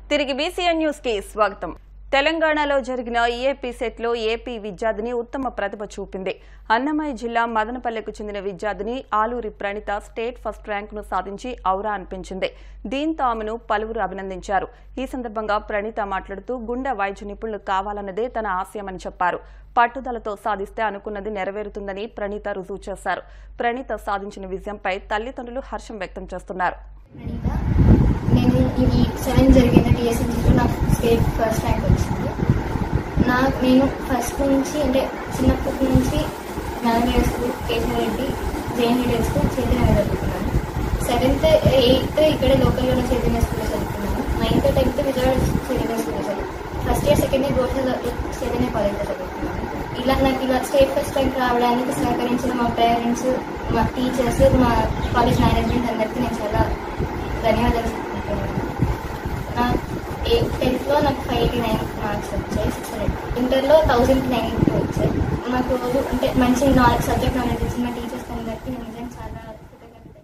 తిరిగి BCN news కి స్వాగతం తెలంగాణలో జరిగిన ఈఏపీ సెట్లో ఏపీ విద్యార్థిని ఉత్తమ ప్రతిభ చూపింది అన్నమయ్య జిల్లా మదనపల్లెకు చెందిన విద్యార్థిని ఆలూరి ప్రణిత స్టేట్ ఫస్ట్ ర్యాంకును సాధించి ఔరా అనిపించింది దీంతో ఆమెను పలువురు అభినందించారు ఈ సందర్భంగా ప్రణిత మాట్లాడుతూ గుండె వైద్య నిపుణులు కావాలన్నదే తన ఆశయమని చెప్పారు పట్టుదలతో సాధిస్తే అనుకున్నది నెరవేరుతుందని ప్రణీత రుజువు చేశారు ప్రణీత సాధించిన విజయంపై తల్లిదండ్రులు హర్షం వ్యక్తం చేస్తున్నారు అనిత నేను ఈ సెవెన్ జరిగిన టీఎస్ఎన్సీలో నాకు స్టేట్ ఫస్ట్ ర్యాంక్ వచ్చింది నా నేను ఫస్ట్ నుంచి అంటే చిన్నప్పటి నుంచి నల్లగడ్డ స్కూల్ కేశవ రెడ్డి జైన్ రెడ్డి స్కూల్ చైతన్య చదువుకున్నాను సెవెంత్ ఎయిత్ ఇక్కడ లోకల్లో ఉన్న చైతన్య స్కూల్లో చదువుకున్నాను నైన్త్ టెన్త్ విజయవాడ చైతన్య స్కూల్లో చదువు first year second year gold Chaitanya కాలేజ్లో చదువుకున్నాను ఇలా నాకు ఇలా స్టేట్ ఫస్ట్ ర్యాంక్ రావడానికి సహకరించిన మా పేరెంట్స్ మా టీచర్స్ మా కాలేజ్ మేనేజ్మెంట్ అందరికీ నేను చాలా ధన్యవాదాలు చెప్పుకుంటున్నాను నా టెన్త్లో నాకు ఫైవ్ ఎయిటీ నైన్ మార్క్స్ వచ్చాయి సిక్స్ హండ్రెడ్ ఇంటర్లో థౌజండ్ నైన్ వచ్చాయి నాకు రోజు అంటే మంచి నాలెడ్జ్ సబ్జెక్ట్ నాలెడ్జ్ ఇచ్చిన టీచర్స్ అందరికీ నేను నిజంగా చాలా కృతజ్ఞతలు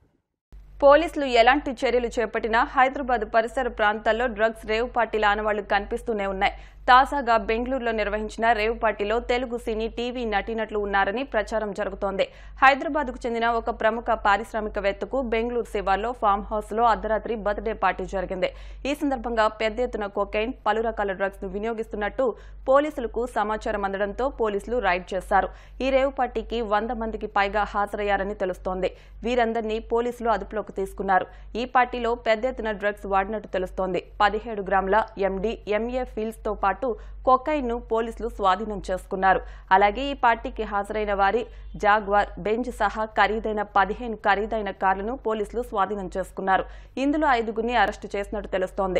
పోలీసులు ఎలాంటి చర్యలు చేపట్టినా హైదరాబాద్ పరిసర ప్రాంతాల్లో డ్రగ్స్ రేవ్ పార్టీల ఆనవాళ్లు కనిపిస్తూనే ఉన్నాయి తాజాగా బెంగళూరులో నిర్వహించిన రేవ్ పార్టీలో తెలుగు సినీ టీవీ నటీనటులు ఉన్నారని ప్రచారం జరుగుతోంది హైదరాబాద్కు చెందిన ఒక ప్రముఖ పారిశ్రామికవేత్తకు బెంగళూరు శివార్లో ఫామ్ హౌస్ లో అర్ధరాత్రి బర్త్డే పార్టీ జరిగింది ఈ సందర్భంగా పెద్ద ఎత్తున కొకైన్ పలు రకాల డ్రగ్స్ ను వినియోగిస్తున్నట్టు పోలీసులకు సమాచారం అందడంతో పోలీసులు రైడ్ చేశారు ఈ రేవ్ పార్టీకి వంద మందికి పైగా హాజరయ్యారని తెలుస్తోంది వీరందరినీ పోలీసులు అదుపులోకి తీసుకున్నారు ఈ పార్టీలో పెద్ద ఎత్తున డ్రగ్స్ వాడినట్టు తెలుస్తోంది పదిహేడు గ్రాముల ఎండీ ఎంఏ ఫీల్స్ తో పాటు కొకైన్ ను పోలీసులు స్వాధీనం చేసుకున్నారు అలాగే ఈ పార్టీకి హాజరైన వారి జాగ్వార్ బెంజ్ సహా ఖరీదైన పదిహేను ఖరీదైన కార్లను పోలీసులు స్వాధీనం చేసుకున్నారు ఇందులో ఐదుగురిని అరెస్టు చేసినట్టు తెలుస్తోంది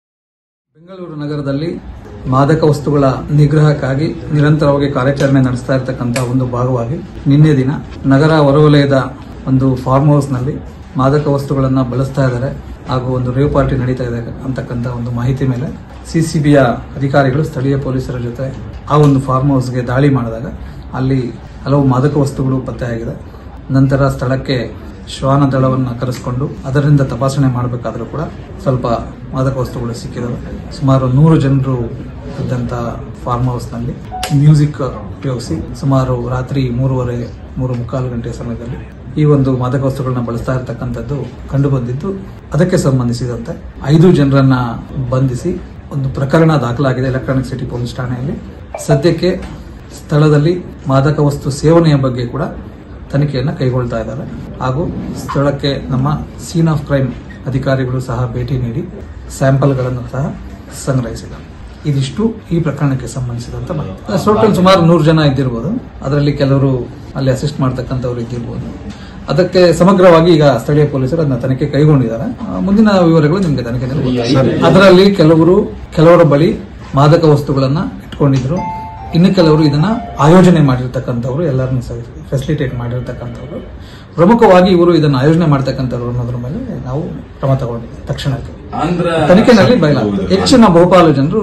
ಬೆಂಗಳೂರು ನಗರದಲ್ಲಿ ಮಾದಕ ವಸ್ತುಗಳ ನಿಗ್ರಹಕ್ಕಾಗಿ ನಿರಂತರವಾಗಿ ಕಾರ್ಯಾಚರಣೆ ನಡೆಸ್ತಾ ಇರತಕ್ಕಂಥ ಒಂದು ಭಾಗವಾಗಿ ನಿನ್ನೆ ದಿನ ನಗರ ಹೊರವಲಯದ ಒಂದು ಫಾರ್ಮ್ ಹೌಸ್ನಲ್ಲಿ ಮಾದಕ ವಸ್ತುಗಳನ್ನು ಬಳಸ್ತಾ ಇದ್ದಾರೆ ಹಾಗೂ ಒಂದು ರೇವ್ ಪಾರ್ಟಿ ನಡೀತಾ ಇದೆ ಅಂತಕ್ಕಂಥ ಒಂದು ಮಾಹಿತಿ ಮೇಲೆ ಸಿಸಿಬಿಯ ಅಧಿಕಾರಿಗಳು ಸ್ಥಳೀಯ ಪೊಲೀಸರ ಜೊತೆ ಆ ಒಂದು ಫಾರ್ಮ್ ಹೌಸ್ಗೆ ದಾಳಿ ಮಾಡಿದಾಗ ಅಲ್ಲಿ ಹಲವು ಮಾದಕ ವಸ್ತುಗಳು ಪತ್ತೆಯಾಗಿದೆ ನಂತರ ಸ್ಥಳಕ್ಕೆ ಶ್ವಾನ ದಳವನ್ನು ಕರೆಸಿಕೊಂಡು ಅದರಿಂದ ತಪಾಸಣೆ ಮಾಡಬೇಕಾದ್ರೂ ಕೂಡ ಸ್ವಲ್ಪ ಮಾದಕ ವಸ್ತುಗಳು ಸಿಕ್ಕಿದಾವೆ ಸುಮಾರು ನೂರು ಜನರು ಇದ್ದಂಥ ಫಾರ್ಮ್ ಹೌಸ್ನಲ್ಲಿ ಮ್ಯೂಸಿಕ್ ಉಪಯೋಗಿಸಿ ಸುಮಾರು ರಾತ್ರಿ ಮೂರುವರೆ ಮೂರು ಮುಕ್ಕಾಲು ಗಂಟೆ ಸಮಯದಲ್ಲಿ ಈ ಒಂದು ಮಾದಕ ವಸ್ತುಗಳನ್ನ ಬಳಸ್ತಾ ಇರತಕ್ಕಂಥದ್ದು ಕಂಡು ಬಂದಿದ್ದು ಅದಕ್ಕೆ ಸಂಬಂಧಿಸಿದಂತೆ ಐದು ಜನರನ್ನ ಬಂಧಿಸಿ ಒಂದು ಪ್ರಕರಣ ದಾಖಲಾಗಿದೆ ಎಲೆಕ್ಟ್ರಾನಿಕ್ ಸಿಟಿ ಪೊಲೀಸ್ ಠಾಣೆಯಲ್ಲಿ ಸದ್ಯಕ್ಕೆ ಸ್ಥಳದಲ್ಲಿ ಮಾದಕ ವಸ್ತು ಸೇವನೆಯ ಬಗ್ಗೆ ಕೂಡ ತನಿಖೆಯನ್ನು ಕೈಗೊಳ್ತಾ ಇದ್ದಾರೆ ಹಾಗೂ ಸ್ಥಳಕ್ಕೆ ನಮ್ಮ ಸೀನ್ ಆಫ್ ಕ್ರೈಮ್ ಅಧಿಕಾರಿಗಳು ಸಹ ಭೇಟಿ ನೀಡಿ ಸ್ಯಾಂಪಲ್ಗಳನ್ನು ಸಹ ಸಂಗ್ರಹಿಸಿದ್ದಾರೆ ಇದಿಷ್ಟು ಈ ಪ್ರಕರಣಕ್ಕೆ ಸಂಬಂಧಿಸಿದಂತ ಮಾಹಿತಿ ಟೋಟಲ್ ಸುಮಾರು ನೂರು ಜನ ಇದ್ದಿರ್ಬೋದು ಅದರಲ್ಲಿ ಕೆಲವರು ಅಲ್ಲಿ ಅಸಿಸ್ಟ್ ಮಾಡ್ತಕ್ಕಂಥವ್ರು ಇದ್ದಿರ್ಬೋದು ಅದಕ್ಕೆ ಸಮಗ್ರವಾಗಿ ಈಗ ಸ್ಥಳೀಯ ಪೊಲೀಸರು ಅದನ್ನ ತನಿಖೆ ಕೈಗೊಂಡಿದ್ದಾರೆ ಆ, ಮುಂದಿನ ವಿವರಗಳು ನಿಮಗೆ ತನಿಖೆಯಲ್ಲಿ ಗೊತ್ತಾಗುತ್ತೆ. ಅದರಲ್ಲಿ ಕೆಲವರು ಕೆಲವರ ಬಳಿ ಮಾದಕ ವಸ್ತುಗಳನ್ನ ಇಟ್ಕೊಂಡಿದ್ರು ಇನ್ನು ಕೆಲವರು ಇದನ್ನ ಆಯೋಜನೆ ಮಾಡಿರ್ತಕ್ಕಂಥವ್ರು ಎಲ್ಲರನ್ನು ಫೆಸಿಲಿಟೇಟ್ ಮಾಡಿರ್ತಕ್ಕಂಥವ್ರು ಪ್ರಮುಖವಾಗಿ ಇವರು ಇದನ್ನ ಆಯೋಜನೆ ಮಾಡ್ತಕ್ಕಂಥವ್ರು ಅನ್ನೋದ್ರ ಮೇಲೆ ನಾವು ಕ್ರಮ ತಗೊಂಡಿದ್ದೀವಿ ತಕ್ಷಣಕ್ಕೆ ತನಿಖೆನಲ್ಲಿ ಬಯಲಾಗಿದೆ ಹೆಚ್ಚಿನ ಬಹುಪಾಲು ಜನರು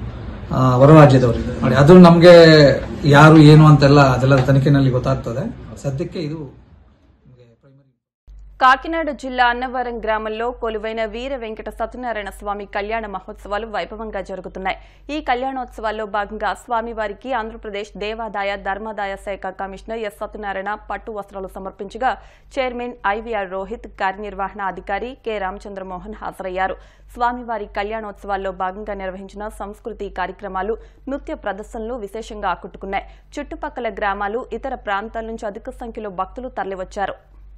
ಆ, ಹೊರರಾಜ್ಯದವರಿದ್ದಾರೆ ನೋಡಿ ಅದು ನಮ್ಗೆ ಯಾರು ಏನು ಅಂತೆಲ್ಲ ಅದೆಲ್ಲ ತನಿಖೆನಲ್ಲಿ ಗೊತ್ತಾಗ್ತದೆ ಸದ್ಯಕ್ಕೆ ಇದು ನಮ್ಗೆ primary కాకినాడ జిల్లా అన్నవరం గ్రామంలో కొలువైన వీర వెంకట సత్యనారాయణ స్వామి కళ్యాణ మహోత్సవాలు వైభవంగా జరుగుతున్నాయి ఈ కళ్యాణోత్సవాల్లో భాగంగా స్వామివారికి ఆంధ్రప్రదేశ్ దేవాదాయ ధర్మాదాయ శాఖ కమిషనర్ ఎస్ సత్యనారాయణ పట్టు వస్త్రాలు సమర్పించగా చైర్మన్ ఐవీఆర్ రోహిత్ కార్యనిర్వహణ అధికారి కె రామచంద్రమోహన్ హాజరయ్యారు స్వామివారి కళ్యాణోత్సవాల్లో భాగంగా నిర్వహించిన సంస్కృతి కార్యక్రమాలు నృత్య ప్రదర్శనలు విశేషంగా ఆకట్టుకున్నాయి చుట్టుపక్కల గ్రామాలు ఇతర ప్రాంతాల నుంచి అధిక సంఖ్యలో భక్తులు తరలివచ్చారు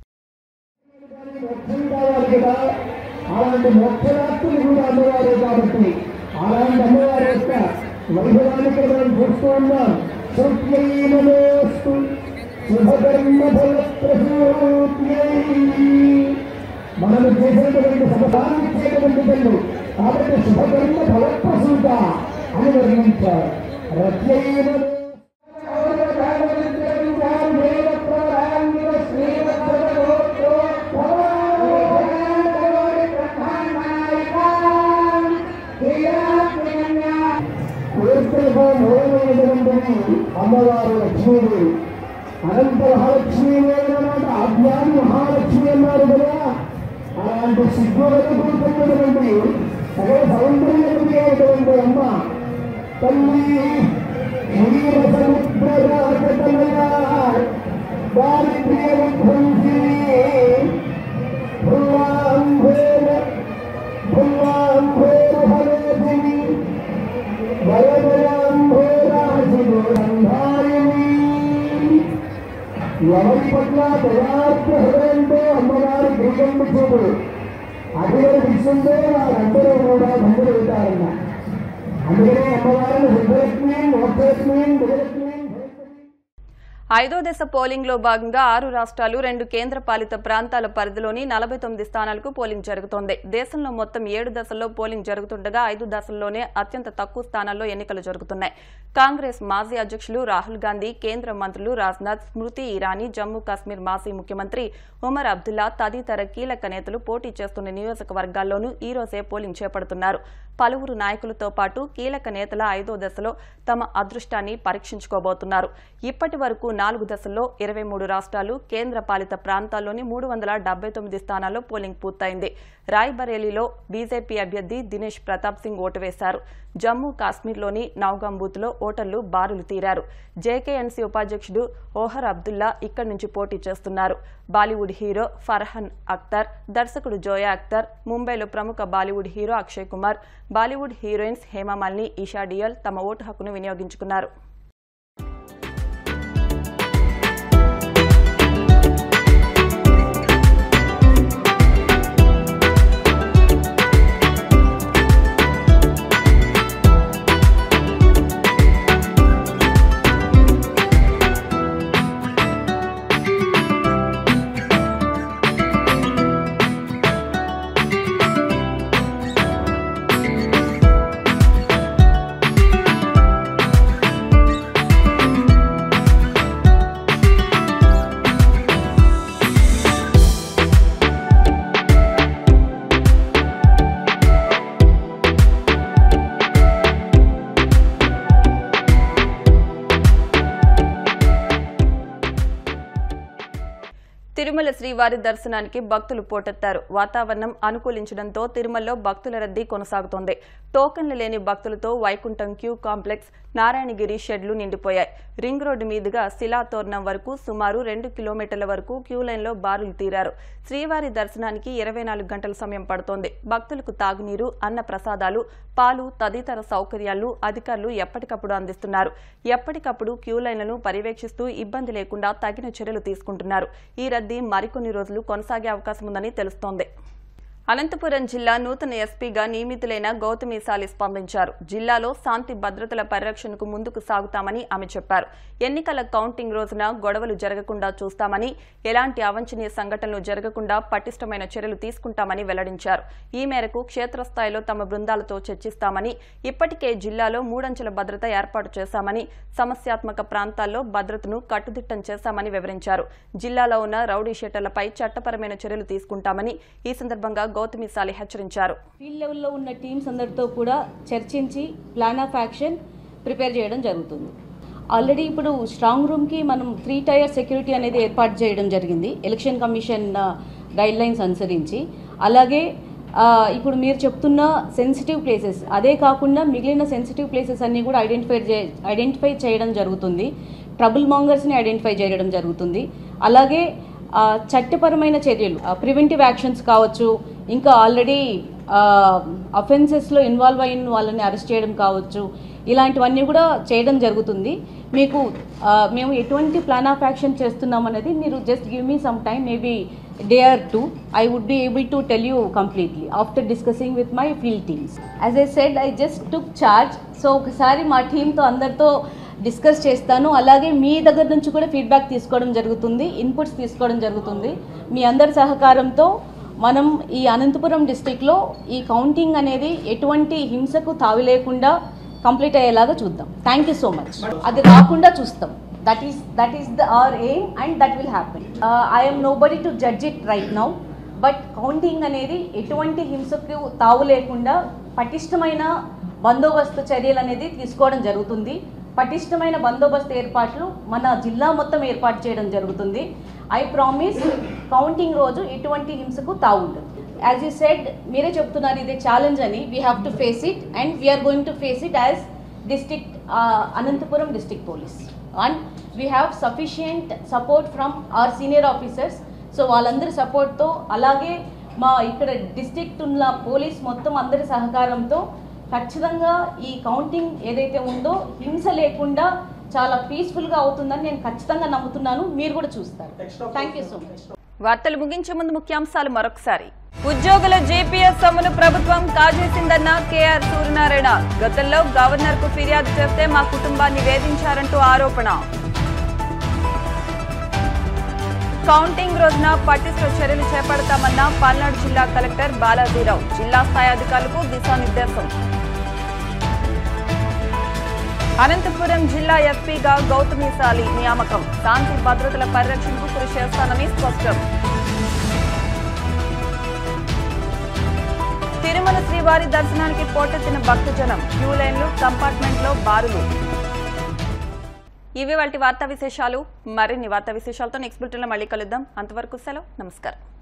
మొత్తం కావాలి కదా అలాంటి మోక్షరాత్రులు కూడా అమ్మవారే కాబట్టి అలాంటి అమ్మవారి యొక్క వైభవానికి మనం చూస్తూ ఉన్నాం సృత్యైనమోస్తు శుభకర్మ ఫలప్రసూత్యై మనము చేసేటువంటి శుభకాన్ని ఇచ్చేటువంటి పనులు కాబట్టి శుభకర్మ ఫలప్రసూత అని వర్ణించారు రత్యైనమో అమ్మవారు లక్ష్మీదేవి అనంత మహాలక్ష్మీదేవి అన్నమాట ఆజ్ఞాని మహాలక్ష్మి అన్నారు కదా అలాంటి సిగ్గులకు కూర్చున్నటువంటి సకల సౌందర్య ఉన్నటువంటి అమ్మ తల్లి వీర సముద్రరాజతనయ దారిద్ర్య విధ్వంసి భువాంభేర భువాంభేర హరేసిని ఎవరి పట్ల దయాత్మ హృదయంతో అమ్మవారి దీపం చూపు అటువంటి విషయంలో వారందరూ కూడా బంధువుతారన్న అందుకనే అమ్మవారిని హృదయలక్ష్మి మోక్షలక్ష్మి గృహలక్ష్మి ఐదో దశ పోలింగ్ లో భాగంగా ఆరు రాష్ట్రాలు రెండు కేంద్ర పాలిత ప్రాంతాల పరిధిలోని నలభై తొమ్మిది స్థానాలకు పోలింగ్ జరుగుతోంది దేశంలో మొత్తం ఏడు దశల్లో పోలింగ్ జరుగుతుండగా ఐదు దశల్లోనే అత్యంత తక్కువ స్థానాల్లో ఎన్నికలు జరుగుతున్నాయి కాంగ్రెస్ మాజీ అధ్యక్షులు రాహుల్ గాంధీ కేంద్ర మంత్రులు రాజ్నాథ్ స్మృతి ఇరానీ జమ్మూ కాశ్మీర్ మాజీ ముఖ్యమంత్రి ఉమర్ అబ్దుల్లా తదితర కీలక నేతలు పోటీ చేస్తున్న నియోజకవర్గాల్లోనూ ఈ రోజే పోలింగ్ చేపడుతున్నారు పలువురు నాయకులతో పాటు కీలక నేతల ఐదో దశలో తమ అదృష్టాన్ని పరీక్షించుకోబోతున్నారు ఇప్పటి వరకు నాలుగు దశల్లో ఇరవై మూడు రాష్ట్రాలు కేంద్ర పాలిత ప్రాంతాల్లోని మూడు వందల డెబ్బై తొమ్మిది స్థానాల్లో పోలింగ్ పూర్తయింది రాయ్బరేలీలో బీజేపీ అభ్యర్థి దినేష్ ప్రతాప్ సింగ్ ఓటు వేశారు జమ్మూ కాశ్మీర్లోని నౌగాం బూత్లో ఓటర్లు బారులు తీరారు జేకేఎన్సీ ఉపాధ్యక్షుడు ఓహర్ అబ్దుల్లా ఇక్కడి నుంచి పోటీ చేస్తున్నారు బాలీవుడ్ హీరో ఫర్హన్ అఖ్తర్ దర్శకుడు జోయా అఖ్తర్ ముంబైలో ప్రముఖ Bollywood hero Akshay Kumar Bollywood heroines Hemamalini Esha Deol తమ ఓటు హక్కును వినియోగించుకున్నారు తిరుమల శ్రీవారి దర్శనానికి భక్తులు పోటెత్తారు వాతావరణం అనుకూలించడంతో తిరుమలలో భక్తుల రద్దీ కొనసాగుతోంది టోకన్లు లేని భక్తులతో వైకుంఠం క్యూ కాంప్లెక్స్ నారాయణగిరి షెడ్లు నిండిపోయాయి రింగ్ రోడ్డు మీదుగా శిలాతోరణం వరకు సుమారు రెండు కిలోమీటర్ల వరకు క్యూ లైన్లో బారులు తీరారు శ్రీవారి దర్శనానికి ఇరవై నాలుగు గంటల సమయం పడుతోంది భక్తులకు తాగునీరు అన్న ప్రసాదాలు పాలు తదితర సౌకర్యాలు అధికారులు ఎప్పటికప్పుడు అందిస్తున్నారు ఎప్పటికప్పుడు క్యూ లైన్లను పర్యవేక్షిస్తూ ఇబ్బంది లేకుండా తగిన చర్యలు తీసుకుంటున్నారు ఈ రద్దీ మరికొన్ని రోజులు కొనసాగే అవకాశం ఉందని తెలుస్తోంది అనంతపురం జిల్లా నూతన ఎస్పీగా నియమితులైన గౌతమి సాలి స్పందించారు జిల్లాలో శాంతి భద్రతల పరిరక్షణకు ముందుకు సాగుతామని ఆమె చెప్పారు ఎన్నికల కౌంటింగ్ రోజున గొడవలు జరగకుండా చూస్తామని ఎలాంటి అవంఛనీయ సంఘటనలు జరగకుండా పటిష్టమైన చర్యలు తీసుకుంటామని వెల్లడించారు ఈ మేరకు క్షేత్రస్థాయిలో తమ బృందాలతో చర్చిస్తామని ఇప్పటికే జిల్లాలో మూడంచెల భద్రత ఏర్పాటు చేశామని సమస్యాత్మక ప్రాంతాల్లో భద్రతను కట్టుదిట్టం చేశామని వివరించారు జిల్లాలో ఉన్న రౌడీ షీటర్లపై చట్టపరమైన చర్యలు తీసుకుంటామని ఈ సందర్భంగా గౌతమి సాలి హెచ్చరించారు ఫీల్డ్ లెవెల్లో ఉన్న టీమ్స్ అందరితో కూడా చర్చించి ప్లాన్ ఆఫ్ యాక్షన్ ప్రిపేర్ చేయడం జరుగుతుంది ఆల్రెడీ ఇప్పుడు స్ట్రాంగ్ రూమ్కి మనం త్రీ టైర్ సెక్యూరిటీ అనేది ఏర్పాటు చేయడం జరిగింది ఎలక్షన్ కమిషన్ గైడ్ లైన్స్ అనుసరించి అలాగే ఆ, ఇప్పుడు మీరు చెప్తున్న సెన్సిటివ్ ప్లేసెస్ అదే కాకుండా మిగిలిన సెన్సిటివ్ ప్లేసెస్ అన్నీ కూడా ఐడెంటిఫై చే ఐడెంటిఫై చేయడం జరుగుతుంది ట్రబుల్ మాంగర్స్ని ఐడెంటిఫై చేయడం జరుగుతుంది అలాగే ఆ, చట్టపరమైన చర్యలు ప్రివెంటివ్ యాక్షన్స్ కావచ్చు ఇంకా ఆల్రెడీ అఫెన్సెస్లో ఇన్వాల్వ్ అయిన వాళ్ళని అరెస్ట్ చేయడం కావచ్చు ఇలాంటివన్నీ కూడా చేయడం జరుగుతుంది మీకు ఆ, మేము ఎటువంటి ప్లాన్ ఆఫ్ యాక్షన్ చేస్తున్నాం అనేది మీరు just give me some time maybe day or two I would be able to tell you completely after discussing with my field teams as I said I just took charge so ఒకసారి మా టీంతో అందరితో discuss చేస్తాను అలాగే మీ దగ్గర నుంచి కూడా feedback తీసుకోవడం జరుగుతుంది ఇన్పుట్స్ తీసుకోవడం జరుగుతుంది మీ అందరి సహకారంతో మనం ఈ అనంతపురం డిస్టిక్లో ఈ కౌంటింగ్ అనేది ఎటువంటి హింసకు తావి లేకుండా కంప్లీట్ అయ్యేలాగా చూద్దాం థ్యాంక్ యూ సో మచ్ అది రాకుండా చూస్తాం that is that is the our aim and that will happen I'm nobody to judge it right now but counting అనేది ఎటువంటి హింసకు తావు లేకుండా పటిష్టమైన బందోబస్తు చర్యలు అనేది తీసుకోవడం జరుగుతుంది పటిష్టమైన బందోబస్తు ఏర్పాట్లు మన జిల్లా మొత్తం ఏర్పాటు చేయడం జరుగుతుంది ఐ ప్రామిస్ కౌంటింగ్ రోజు ఎటువంటి హింసకు తావు ఉండదు యాజ్ యూ సెడ్ మీరే చెప్తున్నారు ఇది ఛాలెంజ్ అని we have to face it and we're going to face it as district Anantapuram district police and we have sufficient support from our senior officers so వాళ్ళందరి సపోర్ట్తో అలాగే మా ఇక్కడ డిస్ట్రిక్ట్ ఉన్న పోలీస్ మొత్తం అందరి సహకారంతో ఖచ్చితంగా ఈ కౌంటింగ్ ఏదైతే ఉందో హింస లేకుండా చాలా పీస్ఫుల్గా అవుతుందని నేను ఖచ్చితంగా నమ్ముతున్నాను మీరు కూడా చూస్తారు థ్యాంక్ యూ సో మచ్ వార్తలు ముగించే ముందు ముఖ్యాంశాలు మరొకసారి ఉద్యోగుల జీపీఎస్ సొమ్మును ప్రభుత్వం కాజేసిందన్న కేఆర్ సూర్యనారాయణ గతంలో గవర్నర్ కు ఫిర్యాదు చేస్తే మా కుటుంబాన్ని వేధించారంటూ ఆరోపణ కౌంటింగ్ రోజున పటిష్ట చర్యలు చేపడతామన్న పల్నాడు జిల్లా కలెక్టర్ బాలాజీరావు జిల్లా స్థాయి అధికారులకు దిశానిర్దేశం అనంతపురం జిల్లా ఎస్పీగా గౌతమి సాలి నియామకం శాంతి భద్రతల పరిరక్షణకు కృషి చేస్తానని స్పష్టం తిరుమల శ్రీవారి దర్శనానికి పోటెత్తిన భక్తజనం క్యూ లైన్లు కంపార్ట్మెంట్లో బారులు ఇవి వాటి వార్తా విశేషాలు మరిన్ని వార్తా విశేషాలతో నెక్స్ట్ బులెటిన్లో మళ్ళీ కలుద్దాం అంతవరకు సెలవు నమస్కారం